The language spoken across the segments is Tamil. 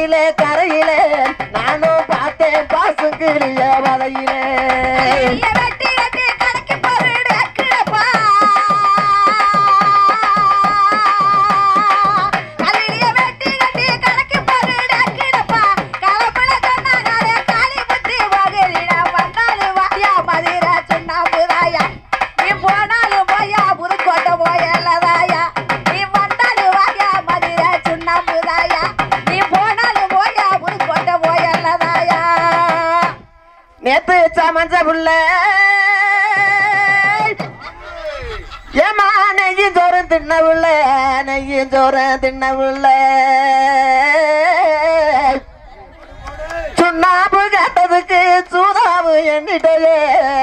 கரையிலே கரையிலே நானும் பார்த்தேன் பாசுங்கிளிய வலையிலே கைய வெட்டி கட்டி கடைக்கு போறேன் அக்கிடப்பா கல்லிய வெட்டி கட்டி கடைக்கு போறேன் அக்கிடப்பா கலப்பட சொன்னாலே காளி புத்தி வகையில வந்தாலும் வாயா மதிர சுண்ணாம்புதாயா நீ போனாலும் போயா புதுக்கோட்டை போயல்லதாயா நீ வந்தாலும் வாயா மதிர சுண்ணாம்புதாயா நீ போனாலும் போயா புதுக்கோட்டை போயல்லதாயா நேத்து சமஞ்ச புள்ள ஏமா நெய்யும் சோறும் தின்ன புள்ள நெய்யும் சோறும் தின்ன புள்ள சுண்ணாம்பு கேட்டதுக்கு சூதாவு எண்ணிட்டே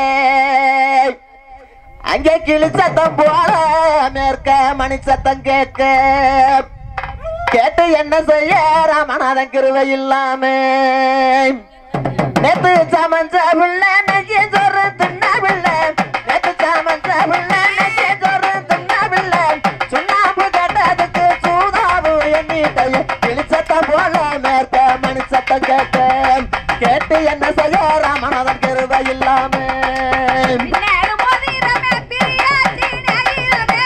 அங்கே கிளி சத்தம் போல மேற்க மணி சத்தம் கேட்க கேட்டு என்ன செய்ய ராமநாதன் கிருவை இல்லாம நேத்து சமஞ்ச புள்ள நெய்ய சோறு தின்ன புள்ள நேத்து சமஞ்ச புள்ள நெய்ய சோறு தின்ன புள்ள சுண்ணாம்பு கேட்டதுக்கு சூதாவு எண்ணிட்டைய கிளிச்சத்தம் போல மேற்க மணி சத்தம் கேட்க கேட்டு என்ன செய்ய ராமநாதன் கிருவை இல்லாம பின்னாடு மோதிரமே பிரியாச்சி நெய்யிரமே.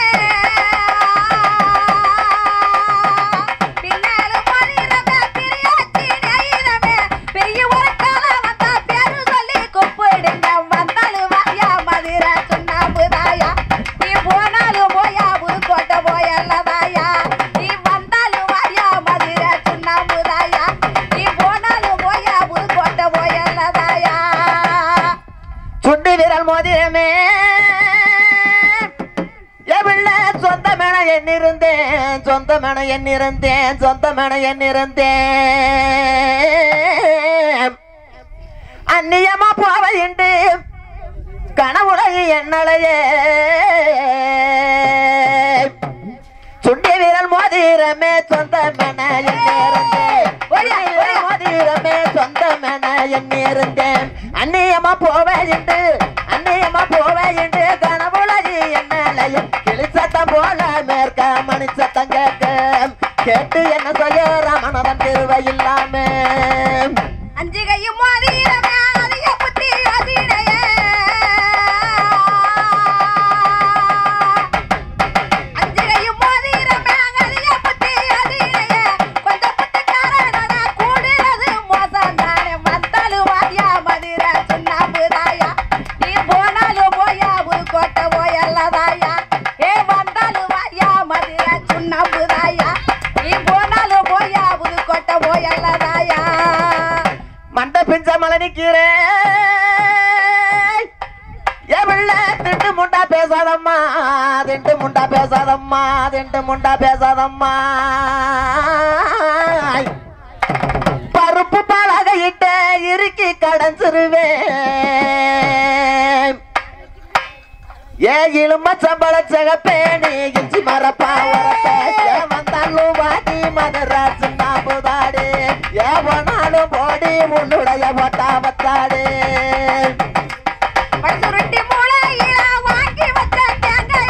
பின்னாடு மோதிரமே பிரியாச்சி நெய்யிரமே. பெரிய ஒரு காலம் வந்தா பேரு சொல்லி கூப்பிடுங்க. வந்தாலும் வாயா மதுரை சுண்ணாம்புதாயா. நீ போனாலும் போயா புதுக்கோட்டை போயல்லதாயா. நீ வந்தாலும் வாயா மதுரை சுண்ணாம்புதாயா. நீ போனாலும் போயா புதுக்கோட்டை போயல்லதாயா. சுண்டு விரல் மோதிரமே எவ்வள சொந்த மேன எண்ணிருந்தேன் சொந்த மேன எண்ணிருந்தேன் சொந்த மேன எண்ணிருந்தேன் அந்நியமா போவையுண்டு கனவுடைய எண்ணலையே சுண்டி விரல் மோதிரமே சொந்த மேன எண்ணிருந்தேன் மோதிரமே சொந்த மேன எண்ணிருந்தேன் அந்நியமா போவையுண்டு அந்நியமா போவையுண்டு கனவுலகி எண்ணலையே கிளி சத்தம் போல மேற்க மணி சத்தம் கேட்க கேட்டு என்ன செய்ய ராமநாதன் திருவை இல்லாம அஞ்சு கையும் மோதிரமே அதிக புத்தி யோசினையே. அஞ்சு கையும் மோதிரமே அதிக புத்தி யோசினையே. கொஞ்சம் புத்திக்காரனோட கூடுறது மோசம்தானே. வந்தாலும் வாயா மதுரை சுண்ணாம்புதாயா. நீ போனாலும் போயா புதுக்கோட்டை போயல்லதாயா. ஏ வந்தாலும் வாயா மதுரை சுண்ணாம்புதாயா. நீ போனாலும் போயா புதுக்கோட்டை போயல்லதாயா. மண்ட பிஞ்ச மலை நிக்கிறேன் எவ்வள திண்டு முண்டா பேசாதம்மா திண்டு முண்டா பேசாதம்மா திண்டு முண்டா பேசாதம்மா பருப்பு பலகையிட்ட இறுக்கி கடைஞ்சிருவேன் ஏ இழும சம்பள சகப்பேணி இஞ்சி மரப்பா வந்தாலும் வாடி மதராசு நாம்புதாடு ஏ போனாலும் போடி உன்னுடைய ஒட்டாவத்தாடு பசுருட்டி மூளையில வாங்கி வச்ச தேங்காய்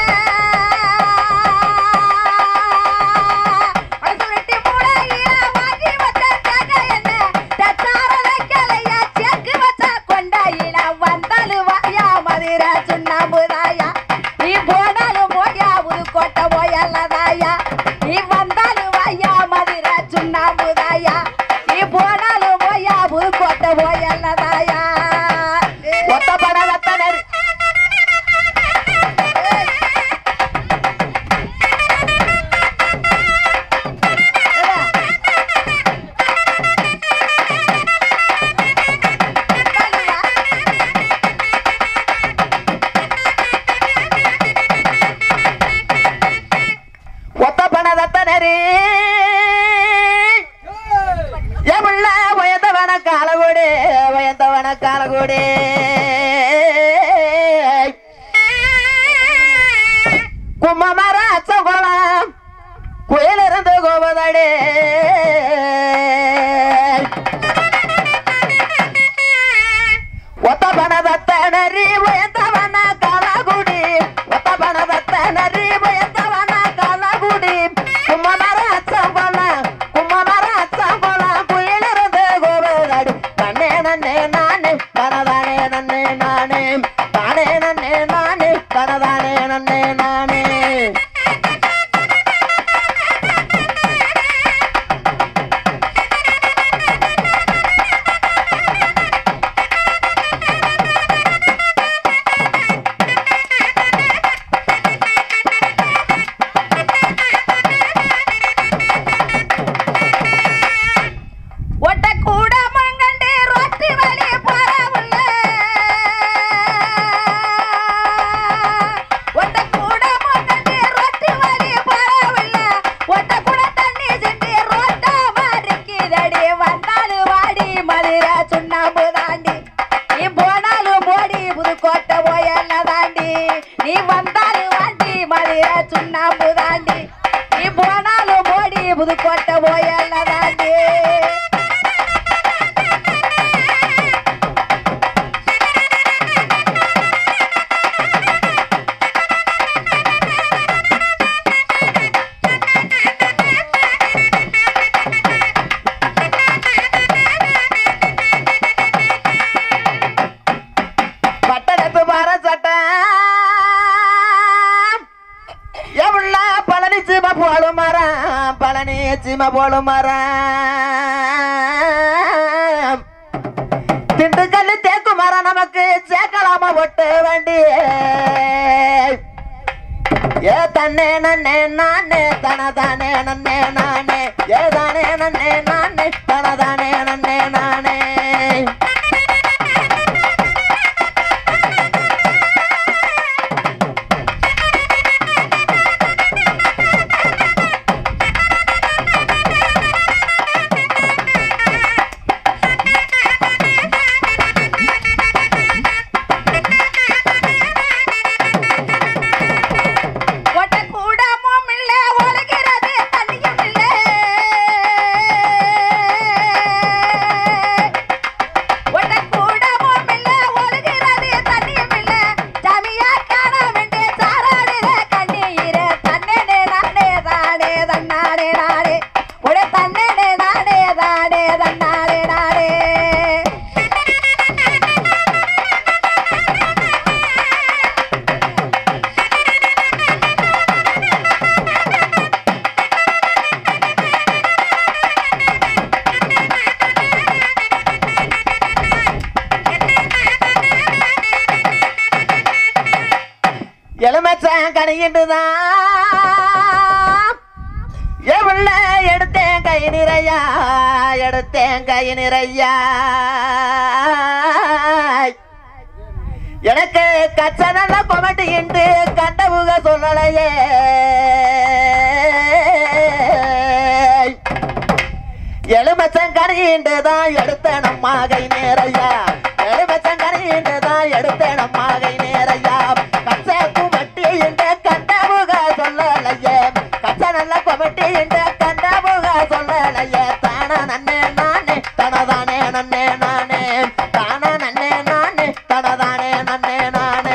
எண்ணெய். பசுருட்டி மூளையில வாங்கி வச்ச தேங்காய் எண்ணெய். தச்சார வைக்கலையா, செக்கு வச்ச கொண்டாயில வந்தாலும் வாயா மதுரை சுண்ணாம்புதாயா. நீ போனாலும் போயா புதுக்கோட்டை போயல்லதாயா. நீ வந்தாலும் வாயா மதுரை சுண்ணாம்புதாயா. நீ போனாலும் போயா புதுக்கோட்டை போயல்லதாயா. ஒத்த பட ரத்தனர் ஒத்த பட ரத்தனரி எவ்வள வயந்தவன காலகூடி வயந்தவன காலகூடி கும்மமர அச்சகுளம் குயிலிருந்து கோபதடே ஒத்த பணதத்தனரி வயந்தவன காலகுடி ஒத்த பணதத்தனரி வயந்தவன காலகுடி கும்மமர அச்சகுளம் கும்மமர அச்சகுளம் சீமை போலும் மரம் திண்டுக்கல் தேக்கு மரம் நமக்கு சேர்க்கலாம ஒட்டு வண்டி ஏ தன்னே நன்னே நானே தனதானே நன்னே நானே ஏ தானே நன்னே நானே தனதானே நன்னே நானே ஒட்ட கூடமும் இல்ல ஒழுகிறது தண்ணியும் இல்ல ஒட்ட கூடமும் இல்ல ஒழுகிறது தண்ணியும் இல்ல ஜாமியா காண வேண்டிய சாராடுற கண்ணீர தன்னே நானே தானே தன்னாடே நாடே உட தன்னே நானே தானே தன்னாடே நாடே எலுமச்சான் கணிக்கிட்டுதான் எவ்வள எடுத்தேன் கை நிறையா எடுத்தேன் கை நிறையா எனக்கு கச்ச நல்ல கொமட்டி என்று கண்டவுக சொல்லலையே எலுமச்சம் கணியின்று தான் எடுத்த நம்மா கை நேரையா எலுமச்சம் கணியின்று தான் எடுத்த நம்மா கை நேரையா கச்ச குமட்டி என்று கண்டவுக சொல்லலையே கச்ச நல்ல கொமட்டி என்று கண்டவுக சொல்லலையே தான நன்னே நானே தனதானே நன்னே நானே தான நன்னே நானே தனதானே நன்னே நானே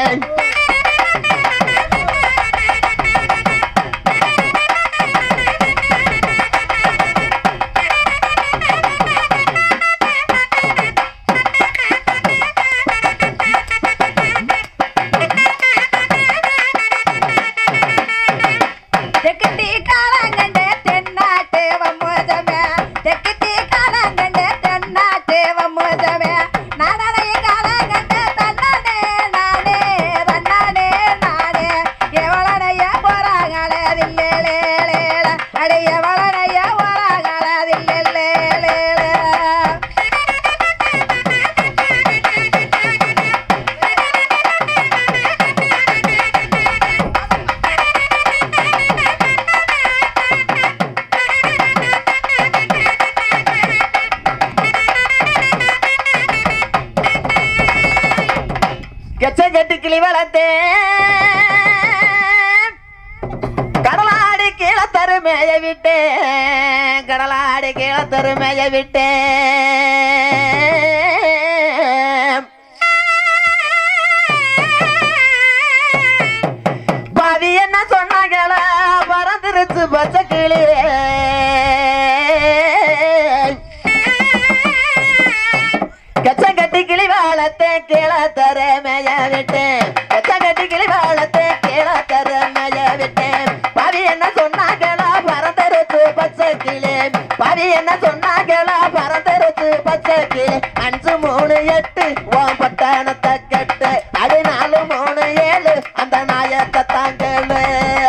தெக்குத்தி காலங்கண்டு தென்னாட்டு வம்முதமே தெக்குத்தி காலங்கண்டு தென்னாட்டு வம்முதமே நானடைய காலங்கண்டு தன்னானே நானே தன்னானே நானே எவளனைய போறாங்களே தில்லேலேலேல அடி எவளனைய போறாங்களே தில்லேலேலேல கெச்ச கட்டு கிளி வளர்த்தே கடலாடி கீழே தருமைய விட்டே கடலாடி கீழே தருமைய விட்டே பாவி என்ன சொன்னாங்கள பறந்துருச்சு பச்சை கிளி கச்சங்கட்டி கிளி வாழத்தை கீழ தர மேய விட்டேன் கச்சங்கட்டி கிளி வாழத்தை கீழ தர மேய விட்டேன் பாவி என்ன சொன்னாங்களா பறந்துருச்சு பச்சை கிளி பாவி என்ன சொன்னாங்களா பறந்துருச்சு பச்சை கிளி அஞ்சு மூணு எட்டு ஓம் பட்டணத்தை கட்டு அது நாலு மூணு ஏழு அந்த நாயத்தை தாங்கலு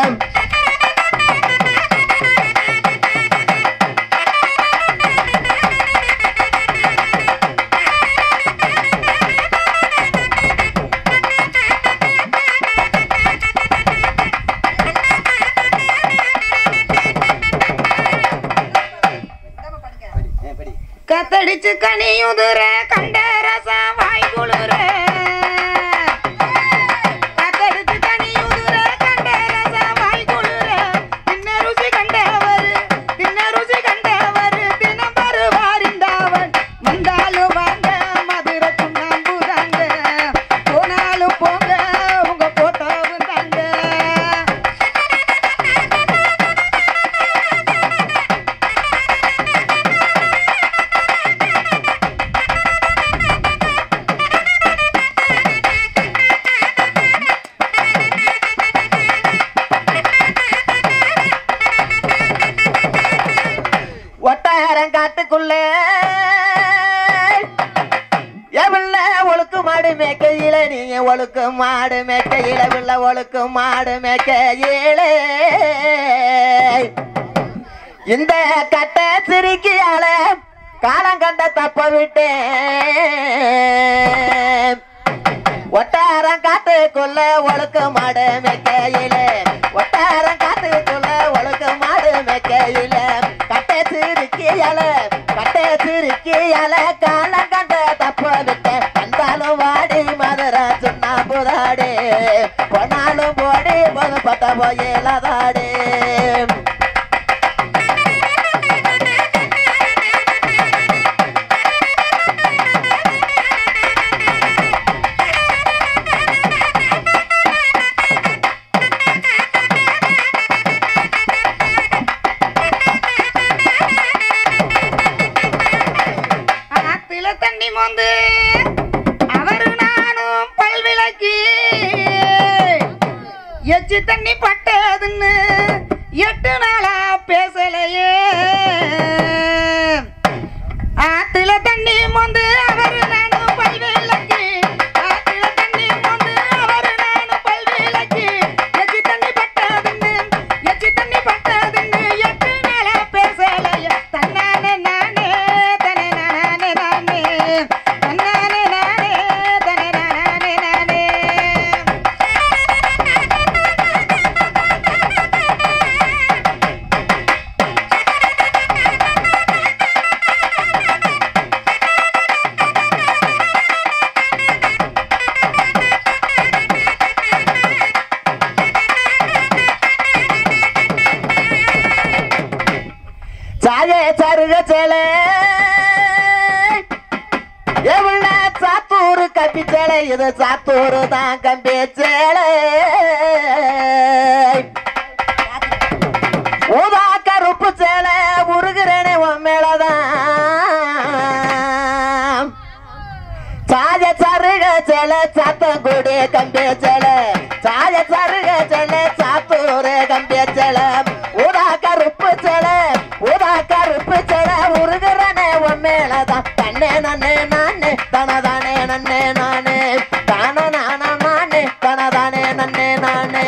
கத்தடிச்சு கனியுதுற கண்ட ரசம் வாய் குளுற கத்தடிச்சு கனியுதுற கண்ட ரசம் வாய் குளுற தின்ன ருசி கண்டவர் தின்ன ருசி கண்டவர் தினம் வருவாரிந்தவன் வந்தாலும் வாங்க மதுரை சுண்ணாம்பு தாங்க போனாலும் போங்க உங்க போட்டோவும் தாங்க காட்டுக்குள்ள எவ்வள ஒழுக்கு மாடு மேக்கையில நீங்க ஒழுக்கு மாடு மேக்கையில உள்ள ஒழுக்கு மாடு மேக்கையில இந்த கட்ட சிரிக்கியால காலம் கண்ட தப்ப விட்டேன் ஒட்டாரம் காட்டுக்குள்ள ஒழுக்கு மாடு மேக்கையில ஒட்டாரம் காட்டுக்குள்ள ஒழுக்கு மாடு மேக்கையில கட்டை சிரிக்கியால கட்டை சிரிக்கியால காலம் கண்ட தப்ப விட்டேன் வந்தாலும் வாடி மதுரை சொன்னா புதாடி போனாலும் போடி போது பத்த போயிலதாடி ஆத்துல தண்ணி மோந்து அவரு நானும் பல்விளக்கி எச்சி தண்ணி பட்டதுன்னு எட்டு நாளா பேசலையே ஆத்துல தண்ணி மோந்து அவரு நானும் பல்விளக்கி ஆத்துல தண்ணி மோந்து அவரு நானும் பல்விளக்கி எச்சி தண்ணி பட்டதுன்னு எச்சி தண்ணி பட்டதுன்னு எட்டு நாளா பேசலையே தன்னானே நானே தனே நானே நானே தன்னானே நானே தனே நானே நானே சாய சருக சேலை எவ்வள சாத்தூர் கம்பி சேலை இது சாத்தூர் தான் கம்பி சேலை ஊதா கருப்பு சேலை உருகிறேனே உன் மேலதான் சாய சருக சேலை சாத்தங்குடி கம்பி சேலை சாய சருக சேலை சாத்தூர் கம்பி சேலை ஊதா கருப்பு சேலை ஊதா கருப்பு சேலை உருகிறனே உன் மேலதான் தன்னே நன்னே நானே தனதானே நன்னே நானே தான நான நானே தனதானே நன்னே நானே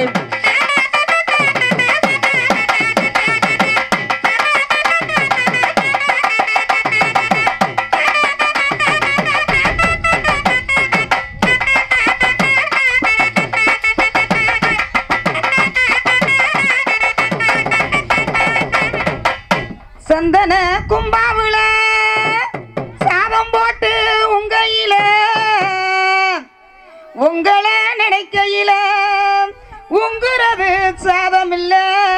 சந்தன கும்பாவுல சாதம் போட்டு உங்கையில உங்களை நினைக்கையில உங்குறது சாதம் இல்ல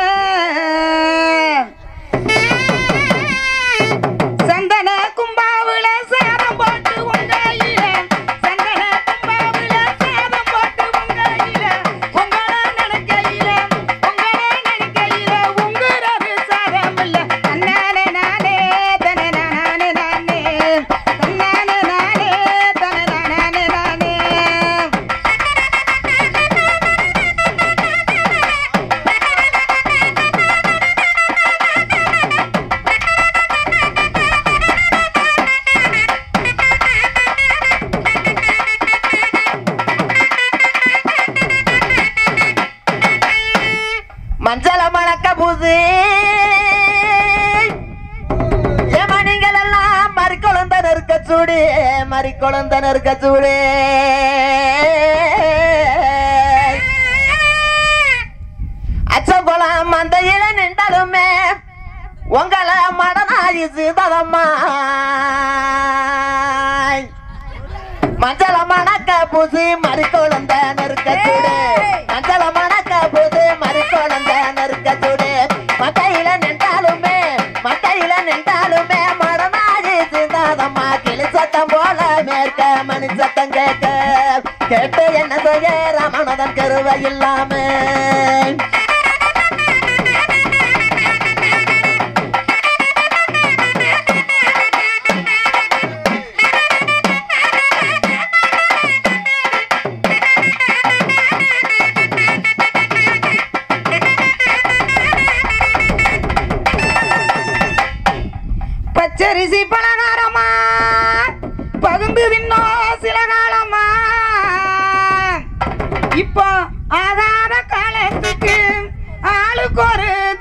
சந்தன கும்பாவுல சாதம் போட்டு உங்கையில சந்தன கும்பாவுல சாதம் போட்டு உங்கையில உங்களை நினைக்கையில உங்களை நினைக்கையில உங்குறது சாதம் இல்ல தன்னானே நானே தனே நானே நானே தன்னானே நானே தனே நானே நானே மஞ்சள மணக்க பூசி ஏமணிகள் எல்லாம் மறிக்கொழுந்த நெருக்க சூடி மறிக்கொழுந்த நெருக்க சூடி அச்சகுளம் மந்தையில நின்றாலுமே உங்களை மடனாயி சீததம்மா மஞ்சள மணக்க பூசி மறிக்கொழுந்த நெருக்க சூடு மஞ்சள மணக்க பூசி மறிக்கொழுந்த நெருக்க சூடு மட்டையில நின்றாலுமே மட்டையில நின்றாலுமே மடனாயி சீதாதம்மா கிளி சத்தம் போல மேற்க மணி சத்தம் கேட்க கேட்டு என்ன செய்ய ரமணதன் கருவை இல்லாம பச்சரிசி பலகாரமா பகுந்து தின்னோ சில காலமா இப்போ ஆகாத காலத்துக்கு ஆளுக்கு ஒரு